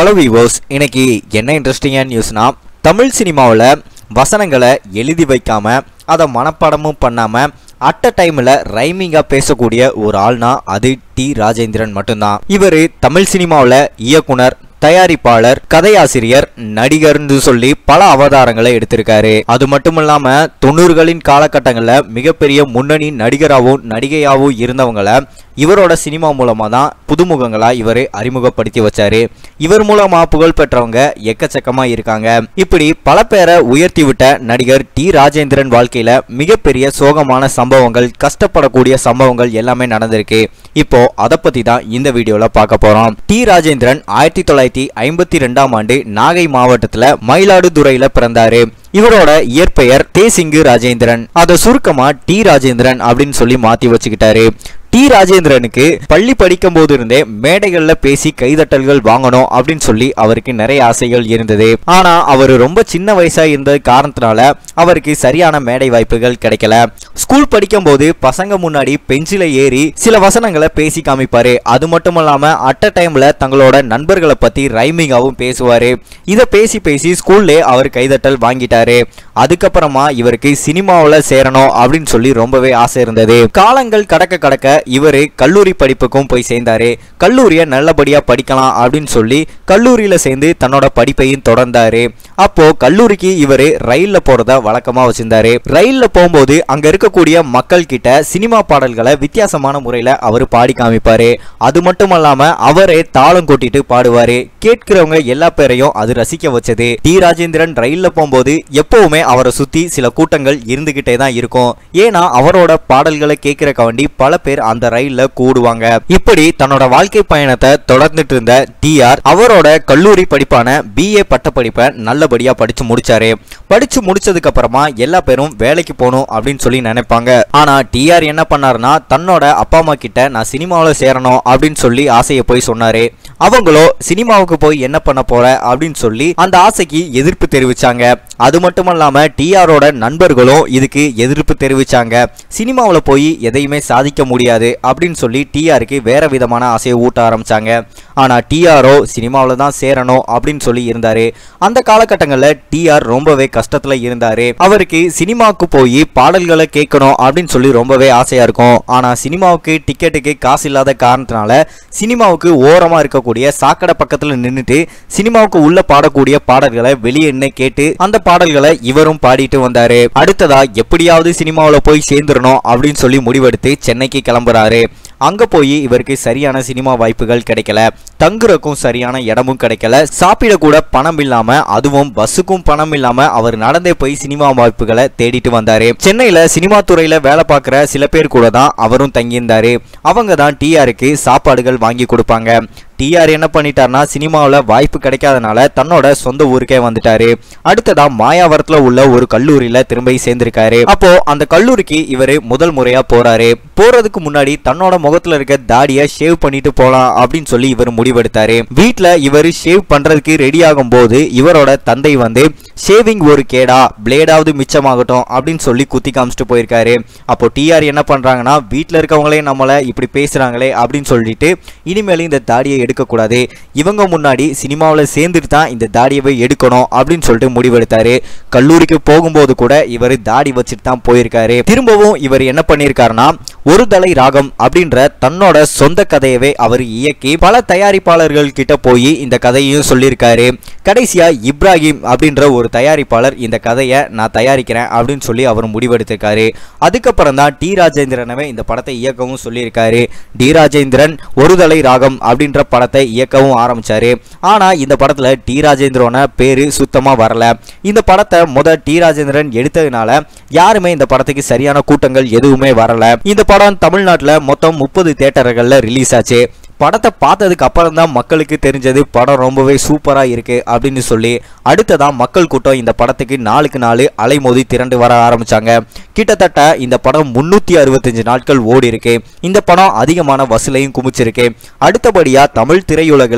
hello விவோஸ் இன்னைக்கு என்ன இன்ட்ரெஸ்டிங்கான நியூஸ்னா தமிழ் சினிமாவில் வசனங்களை எழுதி வைக்காம அதை மனப்பாடமும் பண்ணாம அட் அ டைமில் ரைமிங்காக பேசக்கூடிய ஒரு ஆள்னா அது டி ராஜேந்திரன் மட்டும்தான் இவர் தமிழ் சினிமாவில் இயக்குனர் தயாரிப்பாளர் கதையாசிரியர் நடிகர்னு சொல்லி பல அவதாரங்களை எடுத்திருக்காரு அது மட்டும் இல்லாம தொண்ணூறுகளின் காலகட்டங்களில் மிகப்பெரிய முன்னணி நடிகராகவும் நடிகையாகவும் இருந்தவங்கள இவரோட சினிமா மூலமா தான் புதுமுகங்களா இவர் அறிமுகப்படுத்தி வச்சாரு இவர் மூலமா புகழ் பெற்றவங்க எக்கச்சக்கமா இருக்காங்க இப்படி பல பேரை உயர்த்தி விட்ட நடிகர் டி ராஜேந்திரன் வாழ்க்கையில மிகப்பெரிய சோகமான சம்பவங்கள் கஷ்டப்படக்கூடிய சம்பவங்கள் எல்லாமே நடந்திருக்கு இப்போ அதை பத்தி தான் இந்த வீடியோல பார்க்க போறோம் டி ராஜேந்திரன் ஆயிரத்தி தொள்ளாயிரத்தி ஐம்பத்தி ரெண்டாம் ஆண்டு நாகை மாவட்டத்துல மயிலாடுதுறையில பிறந்தாரு இவரோட இயற்பெயர் தேசிங்கு ராஜேந்திரன் அதை சுருக்கமா டி ராஜேந்திரன் அப்படின்னு சொல்லி மாத்தி வச்சுக்கிட்டாரு டி ராஜேந்திரனுக்கு பள்ளி படிக்கும் போது இருந்தே மேடைகள்ல பேசி கைதட்டல்கள் வாங்கணும் அப்படின்னு சொல்லி அவருக்கு நிறைய ஆசைகள் இருந்தது ஆனா அவர் ரொம்ப சின்ன வயசா இருந்த காரணத்தினால அவருக்கு சரியான மேடை வாய்ப்புகள் கிடைக்கல ஸ்கூல் படிக்கும் போது பசங்க முன்னாடி பெஞ்சில ஏறி சில வசனங்களை பேசி காமிப்பாரு அது மட்டும் இல்லாம அட் அ டைம்ல தங்களோட நண்பர்களை பத்தி ரைமிங்காவும் பேசுவாரு இதை பேசி பேசி ஸ்கூல்லே அவர் கைதட்டல் வாங்கிட்டாரு அதுக்கப்புறமா இவருக்கு சினிமாவில் சேரணும் அப்படின்னு சொல்லி ரொம்பவே ஆசை இருந்தது காலங்கள் கடக்க கடக்க இவர் கல்லூரி படிப்புக்கும் போய் சேர்ந்தாரு கல்லூரியை நல்லபடியா படிக்கலாம் அப்படின்னு சொல்லி கல்லூரியில சேர்ந்து தன்னோட படிப்பையும் தொடர்ந்தாரு அப்போ கல்லூரிக்கு இவர் ரயில்ல போறத வழக்கமா வச்சிருந்தாரு ரயில்ல போகும்போது அங்க இருக்கக்கூடிய மக்கள் கிட்ட சினிமா பாடல்களை வித்தியாசமான முறையில அவர் பாடி காமிப்பாரு அது மட்டும் இல்லாம அவரே தாளம் கொட்டிட்டு பாடுவாரு கேட்கிறவங்க எல்லா பேரையும் அது ரசிக்க வச்சது டி ராஜேந்திரன் ரயில்ல போகும்போது எப்பவுமே அவரை சுத்தி சில கூட்டங்கள் இருந்துகிட்டே தான் இருக்கும் ஏன்னா அவரோட பாடல்களை கேட்கறக்காண்டி பல பேர் அந்த ரயில்ல கூடுவாங்க இப்படி தன்னோட வாழ்க்கை பயணத்தை தொடர்ந்துட்டு இருந்த டிஆர் அவரோட கல்லூரி படிப்பான பிஏ பட்டப்படிப்பை நல்லபடியா படிச்சு முடிச்சாரு படிச்சு முடிச்சதுக்கு அப்புறமா எல்லா பேரும் வேலைக்கு போகணும் அப்படின்னு சொல்லி நினைப்பாங்க ஆனா டிஆர் என்ன பண்ணாருன்னா தன்னோட அப்பா அம்மா கிட்ட நான் சினிமாவில் சேரணும் அப்படின்னு சொல்லி ஆசையை போய் சொன்னாரு அவங்களோ சினிமாவுக்கு போய் என்ன பண்ண போற அப்படின்னு சொல்லி அந்த ஆசைக்கு எதிர்ப்பு தெரிவிச்சாங்க அது மட்டும் இல்லாம டிஆரோட நண்பர்களும் இதுக்கு எதிர்ப்பு தெரிவிச்சாங்க சினிமாவில் போய் எதையுமே சாதிக்க முடியாது அப்படின்னு சொல்லி டிஆருக்கு வேற விதமான ஆசையை ஊட்ட ஆரம்பிச்சாங்க ஆனா டிஆரோ சினிமாவில் தான் சேரணும் அப்படின்னு சொல்லி இருந்தாரு அந்த காலகட்டங்களில் டிஆர் ரொம்பவே கஷ்டத்துல இருந்தாரு அவருக்கு சினிமாவுக்கு போய் பாடல்களை கேட்கணும் அப்படின்னு சொல்லி ரொம்பவே ஆசையா இருக்கும் ஆனா சினிமாவுக்கு டிக்கெட்டுக்கு காசு இல்லாத காரணத்தினால சினிமாவுக்கு ஓரமா இருக்கக்கூடிய சாக்கடை பக்கத்துல நின்னுட்டு சினிமாவுக்கு உள்ள பாடக்கூடிய பாடல்களை வெளியே நின்னு கேட்டு அந்த பாடல்களை இவரும் பாடிட்டு வந்தாரு அடுத்ததா எப்படியாவது சினிமாவுல போய் சேர்ந்துடணும் அப்படின்னு சொல்லி முடிவெடுத்து சென்னைக்கு கிளம்புறாரு அங்க போய் இவருக்கு சரியான சினிமா வாய்ப்புகள் கிடைக்கல தங்குறக்கும் சரியான இடமும் கிடைக்கல சாப்பிட கூட பணம் இல்லாம அதுவும் பஸ்ஸுக்கும் பணம் இல்லாம அவர் நடந்தே போய் சினிமா வாய்ப்புகளை தேடிட்டு வந்தாரு சென்னையில சினிமா துறையில வேலை பார்க்குற சில பேர் கூட தான் அவரும் தங்கியிருந்தாரு அவங்க தான் டிஆருக்கு சாப்பாடுகள் வாங்கி கொடுப்பாங்க டிஆர் என்ன பண்ணிட்டார்னா சினிமாவில் வாய்ப்பு கிடைக்காதனால தன்னோட சொந்த ஊருக்கே வந்துட்டாரு அடுத்ததா மாயாவரத்துல உள்ள ஒரு கல்லூரியில திரும்ப சேர்ந்திருக்காரு அப்போ அந்த கல்லூரிக்கு இவர் முதல் முறையா போறாரு போறதுக்கு முன்னாடி தன்னோட முகத்துல இருக்க தாடியை ஷேவ் பண்ணிட்டு போலாம் அப்படின்னு சொல்லி இவர் முடிவெடுத்தாரு வீட்ல இவர் ஷேவ் பண்றதுக்கு ரெடி ஆகும் போது இவரோட தந்தை வந்து ஷேவிங் ஒரு கேடா பிளேடாவது மிச்சமாகட்டும் அப்படின்னு சொல்லி குத்தி காமிச்சிட்டு போயிருக்காரு அப்போ டிஆர் என்ன பண்றாங்கன்னா வீட்ல இருக்கவங்களே நம்மளை இப்படி பேசுறாங்களே அப்படின்னு சொல்லிட்டு இனிமேல் இந்த தாடியை எடுக்கக்கூடாது இவங்க முன்னாடி சினிமாவில் சேர்ந்துட்டு தான் இந்த தாடியவை எடுக்கணும் அப்படின்னு சொல்லிட்டு முடிவெடுத்தாரு கல்லூரிக்கு போகும்போது கூட இவர் தாடி வச்சுட்டு தான் போயிருக்காரு திரும்பவும் இவர் என்ன பண்ணியிருக்காருன்னா ஒரு தலை ராகம் அப்படின்ற தன்னோட சொந்த கதையவே அவர் இயக்கி பல தயாரிப்பாளர்கள் கிட்ட போய் இந்த கதையையும் சொல்லியிருக்காரு கடைசியா இப்ராஹிம் அப்படின்ற ஒரு தயாரிப்பாளர் இந்த கதையை நான் தயாரிக்கிறேன் அப்படின்னு சொல்லி அவர் முடிவெடுத்திருக்காரு அதுக்கப்புறம் தான் டி ராஜேந்திரனவே இந்த படத்தை இயக்கவும் சொல்லியிருக்காரு டி ராஜேந்திரன் ஒரு தலை ராகம் அப்படின்ற படத்தை இயக்கவும் ஆரம்பிச்சாரு ஆனா இந்த படத்துல டி ராஜேந்திரன பேரு சுத்தமா வரல இந்த படத்தை முத டி ராஜேந்திரன் எடுத்ததுனால யாருமே இந்த படத்துக்கு சரியான கூட்டங்கள் எதுவுமே வரல இந்த படம் தமிழ்நாட்டுல மொத்தம் முப்பது தேட்டர்கள்ல ரிலீஸ் ஆச்சு படத்தை பார்த்ததுக்கு அப்புறம் தான் மக்களுக்கு தெரிஞ்சது படம் ரொம்பவே சூப்பராக இருக்கு அப்படின்னு சொல்லி அடுத்ததான் மக்கள் கூட்டம் இந்த படத்துக்கு நாளுக்கு நாள் அலைமோதி திரண்டு வர ஆரம்பிச்சாங்க கிட்டத்தட்ட இந்த படம் முன்னூற்றி அறுபத்தஞ்சு நாட்கள் ஓடி இருக்கு இந்த படம் அதிகமான வசூலையும் குமிச்சிருக்கு அடுத்தபடியாக தமிழ் திரையுலகில்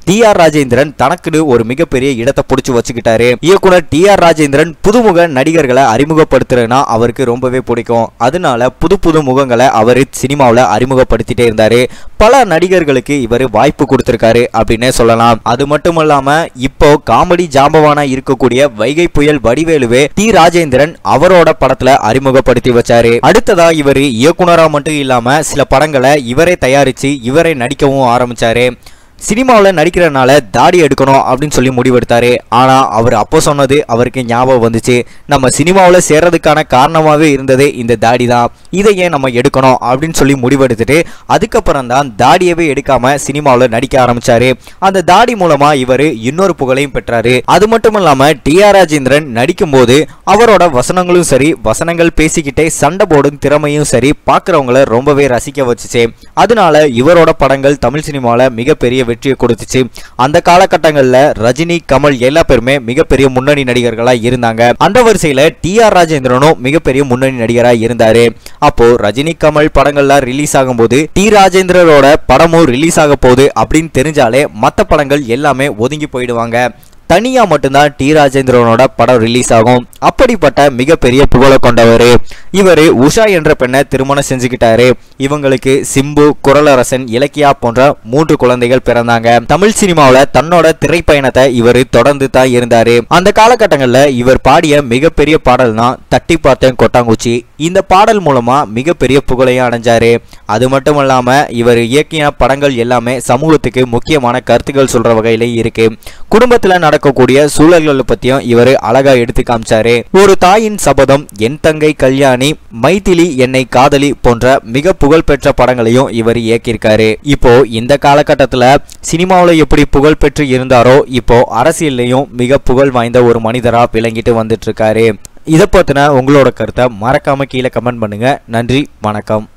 டி ஆர் ராஜேந்திரன் தனக்குன்னு ஒரு மிகப்பெரிய இடத்தை பிடிச்சி வச்சுக்கிட்டாரு இயக்குனர் டி ஆர் ராஜேந்திரன் புதுமுக நடிகர்களை அறிமுகப்படுத்துறதுனா அவருக்கு ரொம்பவே பிடிக்கும் அதனால புது புது முகங்களை அவர் சினிமாவில் அறிமுகப்படுத்திட்டே இருந்தாரு பல நடிகர்களுக்கு இவர் வாய்ப்பு கொடுத்திருக்காரு அப்படின்னே சொல்லலாம் அது மட்டும் இல்லாம இப்போ காமெடி ஜாம்பவானா இருக்கக்கூடிய வைகை புயல் வடிவேலுவே டி ராஜேந்திரன் அவரோட படத்துல அறிமுகப்படுத்தி வச்சாரு அடுத்ததா இவர் இயக்குனரா மட்டும் இல்லாம சில படங்களை இவரே தயாரிச்சு இவரே நடிக்கவும் ஆரம்பிச்சாரு சினிமாவில் நடிக்கிறனால தாடி எடுக்கணும் அப்படின்னு சொல்லி முடிவெடுத்தாரு ஆனா அவர் அப்போ சொன்னது அவருக்கு ஞாபகம் வந்துச்சு நம்ம சினிமாவில் சேர்றதுக்கான காரணமாகவே இருந்ததே இந்த தாடி தான் இதை ஏன் நம்ம எடுக்கணும் அப்படின்னு சொல்லி முடிவெடுத்துட்டு அதுக்கப்புறம் தான் தாடியவே எடுக்காம சினிமாவில் நடிக்க ஆரம்பிச்சாரு அந்த தாடி மூலமா இவர் இன்னொரு புகழையும் பெற்றாரு அது மட்டும் இல்லாம டி ஆர் ராஜேந்திரன் நடிக்கும் போது அவரோட வசனங்களும் சரி வசனங்கள் பேசிக்கிட்டே சண்டை போடும் திறமையும் சரி பார்க்குறவங்கள ரொம்பவே ரசிக்க வச்சுச்சு அதனால இவரோட படங்கள் தமிழ் சினிமாவில் மிகப்பெரிய வெற்றியை கொடுத்துச்சு அந்த காலகட்டங்களில் ரஜினி கமல் எல்லா பேருமே மிகப்பெரிய முன்னணி நடிகர்களாக இருந்தாங்க அந்த வரிசையில் டி ஆர் ராஜேந்திரனும் மிகப்பெரிய முன்னணி நடிகராக இருந்தாரு அப்போ ரஜினி கமல் படங்கள்லாம் ரிலீஸ் ஆகும்போது டி ராஜேந்திரனோட படமும் ரிலீஸ் ஆக போகுது அப்படின்னு தெரிஞ்சாலே மற்ற படங்கள் எல்லாமே ஒதுங்கி போயிடுவாங்க தனியா மட்டும்தான் டி ராஜேந்திரனோட படம் ரிலீஸ் ஆகும் அப்படிப்பட்ட மிகப்பெரிய புகழை கொண்டவர் இவர் உஷா என்ற பெண்ணை திருமணம் செஞ்சுக்கிட்டாரு இவங்களுக்கு சிம்பு குரலரசன் இலக்கியா போன்ற மூன்று குழந்தைகள் பிறந்தாங்க தமிழ் சினிமாவில் தன்னோட திரைப்பயணத்தை இவர் தொடர்ந்து தான் இருந்தாரு அந்த காலகட்டங்களில் இவர் பாடிய மிகப்பெரிய பாடல் தான் தட்டி பார்த்தேன் கொட்டாங்குச்சி இந்த பாடல் மூலமா மிகப்பெரிய புகழையும் அடைஞ்சாரு அது மட்டும் இல்லாம இவர் இயக்கிய படங்கள் எல்லாமே சமூகத்துக்கு முக்கியமான கருத்துக்கள் சொல்ற வகையில இருக்கு குடும்பத்துல நடக்கக்கூடிய சூழல்களை பத்தியும் இவர் அழகா எடுத்து காமிச்சாரு ஒரு தாயின் சபதம் என் தங்கை கல்யாணி மைதிலி என்னை காதலி போன்ற மிக புகழ்பெற்ற படங்களையும் இவர் இயக்கியிருக்காரு இப்போ இந்த காலகட்டத்துல சினிமாவில் எப்படி புகழ் பெற்று இருந்தாரோ இப்போ அரசியல்லையும் மிக புகழ் வாய்ந்த ஒரு மனிதரா விளங்கிட்டு வந்துட்டு இருக்காரு இதை பத்தின உங்களோட கருத்தை மறக்காம கீழே கமெண்ட் பண்ணுங்க நன்றி வணக்கம்